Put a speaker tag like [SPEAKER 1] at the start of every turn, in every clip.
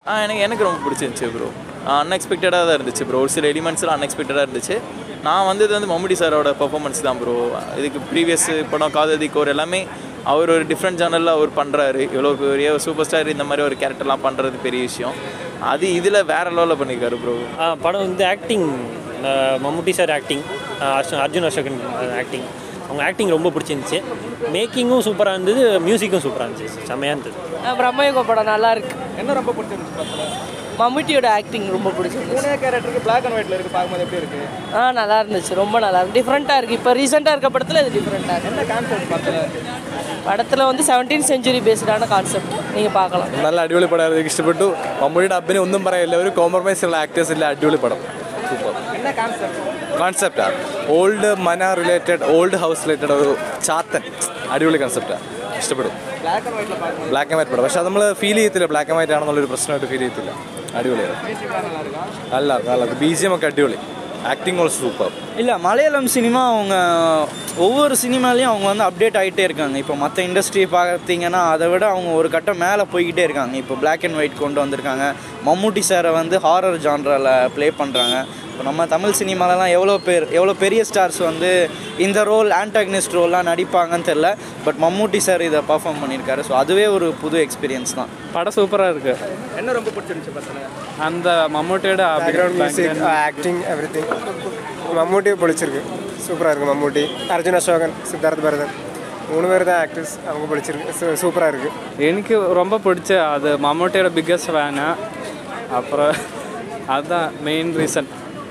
[SPEAKER 1] ஆ எனக்கு எனக்கு ரொம்ப பிடிச்சிருந்துச்சி ப்ரோ அன்எக்ஸ்பெக்டடாக தான் இருந்துச்சு ப்ரோ ஒரு சில எலிமெண்ட்ஸ்லாம் அன்எக்ஸ்பெக்டடாக இருந்துச்சு நான் வந்தது வந்து மம்முடி சாரோட பர்ஃபார்மன்ஸ் தான் ப்ரோ இதுக்கு ப்ரீவியஸ் படம் காததி கோர் எல்லாமே அவர் ஒரு டிஃப்ரெண்ட் ஜானலில் அவர் பண்ணுறாரு இவ்வளோ பெரிய சூப்பர் ஸ்டார் இந்த மாதிரி ஒரு கேரக்டர்லாம் பண்ணுறது பெரிய விஷயம் அது இதில் வேற லெவலில் பண்ணியிருக்காரு ப்ரோ
[SPEAKER 2] ஆ, படம் வந்து acting Mammootty sir acting Arjun Ashokan acting அவங்க ஆக்டிங் ரொம்ப பிடிச்சிருந்துச்சு மேக்கிங்கும் சூப்பராக இருந்தது மியூசிக்கும் சூப்பராக இருந்துச்சு செம்மையாக இருந்தது
[SPEAKER 3] பிரம்மயுகம் படம் நல்லா இருக்கு
[SPEAKER 4] என்ன ரொம்ப பிடிச்சிருந்துச்சு படத்துல
[SPEAKER 3] மம்முட்டியோட ஆக்டிங் ரொம்ப பிடிச்சிருந்துச்சு
[SPEAKER 4] மூணே கேரக்டருக்கு பிளாக் அண்ட் ஒயிட்ல இருக்கு பார்க்கும்போது எப்படி இருக்கு
[SPEAKER 3] ஆ நல்லா இருந்துச்சு ரொம்ப நல்லா இருக்கு டிஃப்ரெண்ட்டாக இருக்குது இப்போ ரீசெண்டாக இருக்க படத்தில் இது டிஃப்ரெண்ட்டாக இருக்கு
[SPEAKER 4] என்ன கான்செப்ட் படத்துல
[SPEAKER 3] படத்தில் வந்து செவன்டீன் செஞ்சுரி பேஸ்டான കാൺസെപ്റ്റ് நீங்கள் பார்க்கலாம்
[SPEAKER 5] നല്ല അടിപൊളി പടമായിരുന്നു എനിക്ക് ഇഷ്ടപ്പെട്ടു മമ്മൂടിയുടെ അഭിനയം ഒന്നും പറയാനില്ല ഒരു കോംപ്രമൈസ് ഉള്ള ആക്ടേഴ്സ് ഇല്ല അടിപൊളി പടം സൂപ്പർ
[SPEAKER 4] என்ன கான்செப்ட்
[SPEAKER 5] കോൺസെപ്റ്റാണ് ഓൾഡ് മന റിലേറ്റഡ് ഓൾഡ് ഹൗസ് റിലേറ്റഡ് ഒരു ചാത്തൻ അടിപൊളി കൺസെപ്റ്റാണ് ഇഷ്ടപ്പെടും
[SPEAKER 4] பிளாக் அண்ட் ஒயிட்ல பார்க்கணும்
[SPEAKER 5] ബ്ലാക്ക് ആൻഡ് വൈറ്റ് പടം പക്ഷെ നമ്മൾ ഫീൽ ചെയ്യത്തില്ല ബ്ലാക്ക് ആൻഡ് വൈറ്റ് ആണെന്നുള്ളൊരു പ്രശ്നമായിട്ട് ഫീൽ ചെയ്യത്തില്ല അടിപൊളിയാണ്
[SPEAKER 4] நல்லா இருக்கா
[SPEAKER 5] നല്ല നല്ല ബി ജി എം ഒക്കെ അടിപൊളി ആക്ടിങ് ഓൾസോ സൂപ്പർ
[SPEAKER 6] இல்லை மலையாளம் சினிமா அவங்க ஒவ்வொரு சினிமாலையும் அவங்க வந்து அப்டேட் ஆகிட்டே இருக்காங்க இப்போ மற்ற இண்டஸ்ட்ரி பார்த்தீங்கன்னா அதை விட அவங்க ஒரு கட்டம் மேலே போய்கிட்டே இருக்காங்க இப்போ Black அண்ட் ஒயிட் கொண்டு வந்திருக்காங்க மம்முட்டி சாரை வந்து ஹாரர் ஜான்ராவில் ப்ளே பண்ணுறாங்க இப்போ நம்ம தமிழ் சினிமாலலாம் எவ்வளோ பேர் எவ்வளோ பெரிய ஸ்டார்ஸ் வந்து இந்த ரோல் ஆன்டாகனிஸ்ட் ரோல்லாம் நடிப்பாங்கன்னு தெரில பட் மம்முட்டி சார் இதை பர்ஃபார்ம் பண்ணியிருக்காரு ஸோ அதுவே ஒரு புது எக்ஸ்பீரியன்ஸ் தான்
[SPEAKER 7] படம் சூப்பராக இருக்கு
[SPEAKER 4] என்ன ரொம்ப பிடிச்சிருந்துச்சு படத்துல
[SPEAKER 7] அந்த மம்மூட்டியோட
[SPEAKER 8] background music acting everything மம்மூட்டியும் பிடிச்சிருக்கு சூப்பராக இருக்குது மம்மூட்டி அர்ஜுன் அசோகன் சித்தார்த் பரதன் மூணு பேர் தான் ஆக்டர்ஸ் அவங்க பிடிச்சிருக்கு சூப்பராக இருக்குது
[SPEAKER 7] எனக்கு ரொம்ப பிடிச்ச அது மம்மூட்டியோட பிக்கஸ்ட் ஃபேனு அப்புறம் அதுதான் மெயின் ரீசன்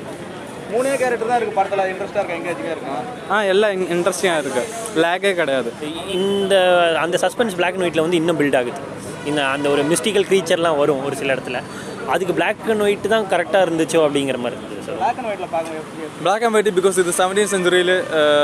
[SPEAKER 4] மூணே கேரக்டர் தான் இருக்கு படத்துல இன்ட்ரெஸ்டா இருக்கு எங்கேஜிங்கா இருக்கா
[SPEAKER 7] ஆ எல்லாம் இன்ட்ரெஸ்டிங்காக இருக்குது லேக்கே கிடையாது
[SPEAKER 2] இந்த அந்த சஸ்பென்ஸ் பிளாக் அண்ட் ஒயிட்டில் வந்து இன்னும் பில்ட் ஆகுது இந்த அந்த ஒரு மிஸ்டிக்கல் க்ரீச்சர்லாம் வரும் ஒரு சில இடத்துல அதுக்கு பிளாக் அண்ட் ஒயிட் தான் கரெக்டாக இருந்துச்சோ அப்படிங்கிற மாதிரி இருக்குது ஸோ
[SPEAKER 4] பிளாக் அண்ட் ஒயிட்ல பார்க்கும்போது எப்படி இருக்கு
[SPEAKER 5] பிளாக் அண்ட் ஒயிட் பிகாஸ் இது செவன்டீன் செஞ்சுரியில்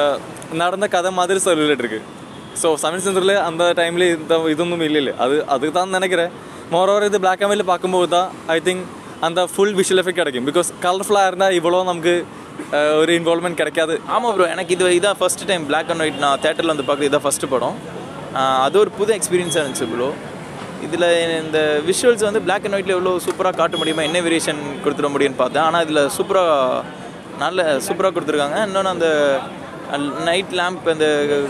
[SPEAKER 5] நடந்த கதை மாதிரி சொல்லிட்டு இருக்கு ஸோ செவன்டீன் செஞ்சுரியில் அந்த டைமில் இந்த இதொന്നും இல்லைல்ல அது அதுக்கு தான் நினைக்கிறேன் மோரோவர் இது பிளாக் அண்ட் ஒயிட்டில் பார்க்கும்போது தான் ஐ திங்க் அந்த ஃபுல் விஷுவல் எஃபெக்ட் கிடைக்கும் பிகாஸ் கலர்ஃபுல்லாக இருந்தால் இவ்வளோ நமக்கு அஹ், ஒரு இன்வால்மெண்ட் கிடைக்காது
[SPEAKER 1] ஆமாம் ப்ரோ எனக்கு இது இதான் first time Black and white நான் தேட்டரில் வந்து பார்க்குறது இதான் ஃபஸ்ட்டு படம் ஆஹ் அது ஒரு புது எக்ஸ்பீரியன்ஸாக இருந்துச்சு ப்ரோ இதில் இந்த விஷுவல்ஸ் வந்து Black அண்ட் ஒயிட்டில் எவ்வளோ சூப்பராக காட்ட முடியுமா என்ன வேரியேஷன் கொடுத்துட முடியும்னு பார்த்தேன் ஆனால் இதில் சூப்பராக நல்ல சூப்பராக கொடுத்துருக்காங்க இன்னொன்று அந்த நைட் லேம்ப் அந்த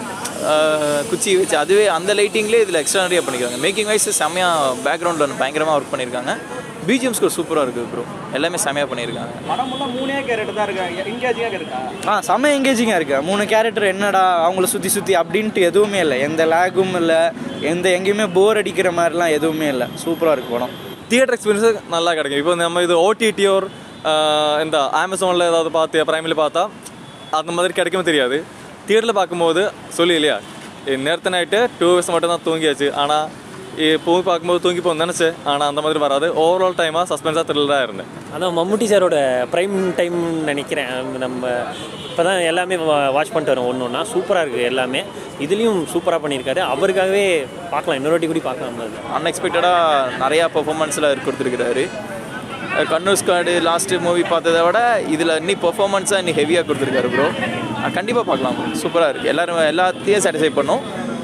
[SPEAKER 1] ஆஹ், குச்சி வச்சு அதுவே அந்த லைட்டிங்லேயே இதில் எக்ஸ்ட்ரா நிறைய பண்ணியிருக்காங்க மேக்கிங் வைஸ் செம்மையாக பேக்ரவுண்டில் பயங்கரமாக ஒர்க் பண்ணியிருக்காங்க பிஜிஎம் ஸ்கோர் சூப்பராக இருக்குது ப்ரோ எல்லாமே செம்மையாக பண்ணியிருக்காங்க
[SPEAKER 4] படம் ஃபுல்லாக மூணே கேரக்டர் தான் இருக்கு எங்கேஜிங்கா இருக்கா
[SPEAKER 6] ஆ செம்ம எங்கேஜிங்காக இருக்குது மூணு கேரக்டர் என்னடா அவங்கள சுற்றி சுற்றி அப்படின்ட்டு எதுவுமே இல்லை எந்த லேகும் இல்லை எந்த எங்கேயுமே போர் அடிக்கிற மாதிரிலாம் எதுவுமே இல்லை சூப்பராக இருக்கு படம்
[SPEAKER 5] தியேட்டர் எக்ஸ்பீரியன்ஸ் நல்லா கிடைக்கும் இப்போ நம்ம இது ஓடிடி ஓர் இந்த அமேசானில் ஏதாவது பார்த்து ப்ரைமில் பார்த்தா அந்த மாதிரி கிடைக்குமே தெரியாது தியேட்டரில் பார்க்கும்போது சொல்லி இல்லையா நேரத்தை நைட்டு டூ ஹவர்ஸ் மட்டும் தான் தூங்கியாச்சு ஆனால் போய் பார்க்கும்போது தூங்கி போகணும்னு நினச்சேன் ஆனால் அந்த மாதிரி வராது ஓவரால் டைமாக சஸ்பென்ஸாக த்ரில்லராக இருந்தேன்
[SPEAKER 2] அதான் மம்முட்டி சாரோட ப்ரைம் டைம் நினைக்கிறேன் நம்ம இப்போ தான் எல்லாமே வாட்ச் பண்ணிட்டு வரோம் ஒன்று ஒன்றா சூப்பராக இருக்குது எல்லாமே இதுலேயும் சூப்பராக பண்ணியிருக்காரு அவருக்காகவே பார்க்கலாம் இன்னொரு வாட்டி கூட பார்க்கலாம் அது
[SPEAKER 1] அன்எக்ஸ்பெக்டடாக நிறையா பெர்ஃபார்மன்ஸில் கொடுத்துருக்கிறாரு கண்ணூர் ஸ்குவாடு லாஸ்ட்டு மூவி பார்த்ததை விட இதில் இன்னி பெர்ஃபார்மன்ஸாக இன்னி ஹெவியாக கொடுத்துருக்காரு ப்ரோ கண்டிப்பாக பார்க்கலாம் சூப்பராக இருக்குது எல்லோரும் எல்லாத்தையும் சாட்டிஸ்ஃபை பண்ணும்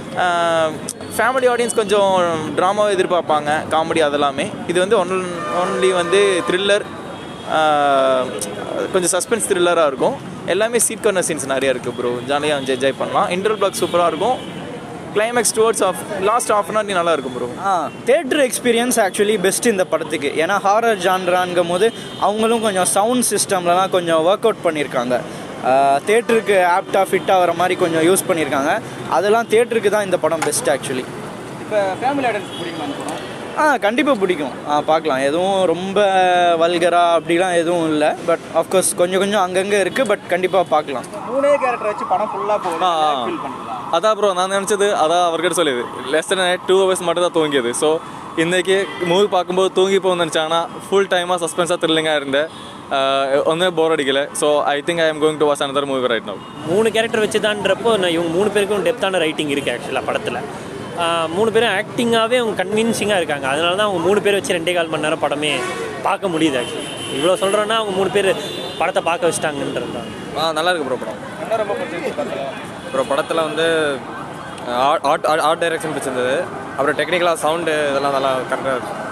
[SPEAKER 1] ஃபேமிலி ஆடியன்ஸ் கொஞ்சம் ட்ராமாவை எதிர்பார்ப்பாங்க காமெடி அதெல்லாமே இது வந்து ஒன் ஒன்லி வந்து த்ரில்லர் கொஞ்சம் சஸ்பென்ஸ் த்ரில்லராக இருக்கும் எல்லாமே சீட் கார்னர் சீன்ஸ் நிறையா இருக்குது ப்ரோ ஜாலியாக வந்து என்ஜாய் பண்ணலாம் இன்டர்வல் பிளாக் சூப்பராக இருக்கும் climax towards of last half an hour நல்லா இருக்கும் ப்ரோ
[SPEAKER 6] ஆ தேட்டர் எக்ஸ்பீரியன்ஸ் ஆக்சுவலி பெஸ்ட் இந்த படத்துக்கு ஏன்னா ஹாரர் ஜான்ரான்கும் போது அவங்களும் கொஞ்சம் சவுண்ட் சிஸ்டம்லலாம் கொஞ்சம் ஒர்க் அவுட் பண்ணியிருக்காங்க தேட்டருக்கு ஆப்டாக ஃபிட் ஆகிற மாதிரி கொஞ்சம் யூஸ் பண்ணியிருக்காங்க அதெல்லாம் தேட்டருக்கு தான் இந்த படம் பெஸ்ட் ஆக்சுவலி
[SPEAKER 4] இப்போ ஃபேமிலி ஆடியன்ஸ் பிடிக்குமா அந்த படம்
[SPEAKER 6] ஆ கண்டிப்பாக பிடிக்கும் ஆ பார்க்கலாம் எதுவும் ரொம்ப வல்கரா அப்படிலாம் எதுவும் இல்லை பட் ஆஃப்கோர்ஸ் கொஞ்சம் கொஞ்சம் அங்கங்கே இருக்குது பட் கண்டிப்பாக பார்க்கலாம்
[SPEAKER 4] மூணே கேரக்டர் வச்சு படம் ஃபுல்லாக போகுது
[SPEAKER 5] ஆ.
[SPEAKER 4] ஃபீல் பண்ணிக்கலாம்
[SPEAKER 5] அதான் ப்ரோ நான் நினச்சது அதான் அவர்கிட்ட சொல்லியது லெஸ் நைட் டூ ஹவர்ஸ் மட்டும் தான் தூங்கியது ஸோ இன்றைக்கி மூவி பார்க்கும்போது தூங்கி போகணும்னு நினச்சேன் ஆனால் ஃபுல் டைமாக சஸ்பென்ஸாக த்ரில்லிங்காக இருந்தேன் ஒன்றுமே போர் அடிக்கல so I think I am going to watch another movie right now
[SPEAKER 2] மூணு கேரக்டர் வச்சு தான்றப்போ நான் இவங்க மூணு பேருக்கும் டெப்த்தான ரைட்டிங் இருக்குது ஆக்சுவலாக படத்தில் மூணு பேரும் ஆக்டிங்காகவே அவங்க கன்வின்சிங்காக இருக்காங்க அதனால தான் அவங்க மூணு பேர் வச்சு ரெண்டே கால் மணி நேரம் படமே பார்க்க முடியுது ஆக்சுவலி இவ்வளோ சொல்கிறோன்னா அவங்க மூணு பேர் படத்தை பார்க்க வச்சிட்டாங்கன்றது தான்
[SPEAKER 5] ஆ நல்லா இருக்கு ப்ரோ படம்
[SPEAKER 4] என்ன ரொம்ப பிடிச்சிருந்துச்சு படத்தில்
[SPEAKER 5] அப்புறம் படத்தில் வந்து ஆர்ட் ஆர்ட் ஆர்ட் டைரக்ஷன் பிடிச்சிருந்தது அப்புறம் டெக்னிக்கலாக சவுண்டு இதெல்லாம் நல்லா கரெக்டாக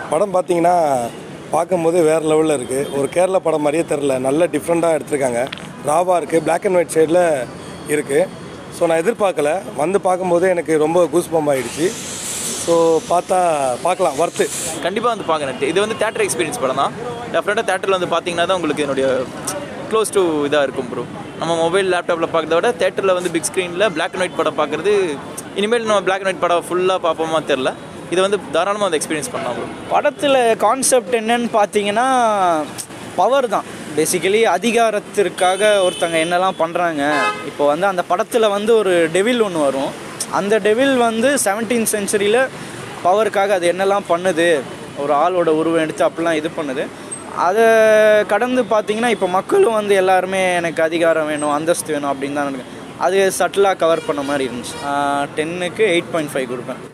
[SPEAKER 9] படம் பார்த்தீங்கன்னா பார்க்கும்போது வேறு லெவலில் இருக்குது ஒரு கேரளா படம் மாதிரியே தெரில நல்ல டிஃப்ரெண்ட்டாக எடுத்திருக்காங்க ராவாக இருக்குது Black அண்ட் ஒயிட் ஷேடில் இருக்குது ஸோ நான் எதிர்பார்க்கல வந்து பார்க்கும்போது எனக்கு ரொம்ப கூஸ் பம்ப் ஆகிடுச்சு ஸோ பார்த்தா பார்க்கலாம் ஒர்த்து
[SPEAKER 1] கண்டிப்பாக வந்து பார்க்கணும் இது வந்து தேட்டர் எக்ஸ்பீரியன்ஸ் படம் தான் டெஃபினட்டாக தேட்டரில் வந்து பார்த்தீங்கன்னா தான் உங்களுக்கு என்னுடைய க்ளோஸ் டு இதாக இருக்கும் ப்ரோ நம்ம மொபைல் லேப்டாப்பில் பார்க்கறத விட தேட்டரில் வந்து பிக் ஸ்க்ரீனில் Black அண்ட் ஒயிட் படம் பார்க்குறது இனிமேல் நம்ம Black அண்ட் ஒயிட் படம் ஃபுல்லாக பார்ப்போமா தெரில இதை வந்து தாராளமாக வந்து எக்ஸ்பீரியன்ஸ் பண்ணலாம் ப்ரோ
[SPEAKER 6] படத்தில் கான்செப்ட் என்னன்னு பார்த்தீங்கன்னா பவர் தான் பேசிக்கலி அதிகாரத்திற்காக ஒருத்தங்க என்னெல்லாம் பண்ணுறாங்க இப்போ வந்து அந்த படத்தில் வந்து ஒரு டெவில் ஒன்று வரும் அந்த டெவில் வந்து செவன்டீன் செஞ்சுரியில் பவருக்காக அது என்னெல்லாம் பண்ணுது ஒரு ஆளோட உருவம் எடுத்து அப்படிலாம் இது பண்ணுது அதை கடந்து பார்த்தீங்கன்னா இப்போ மக்களும் வந்து எல்லாருமே எனக்கு அதிகாரம் வேணும் அந்தஸ்து வேணும் அப்படின்னு தான் நினைக்கிறேன் அது சட்டிலாக கவர் பண்ண மாதிரி இருந்துச்சு டென்னுக்கு எயிட் பாயிண்ட் ஃபைவ் கொடுப்பேன்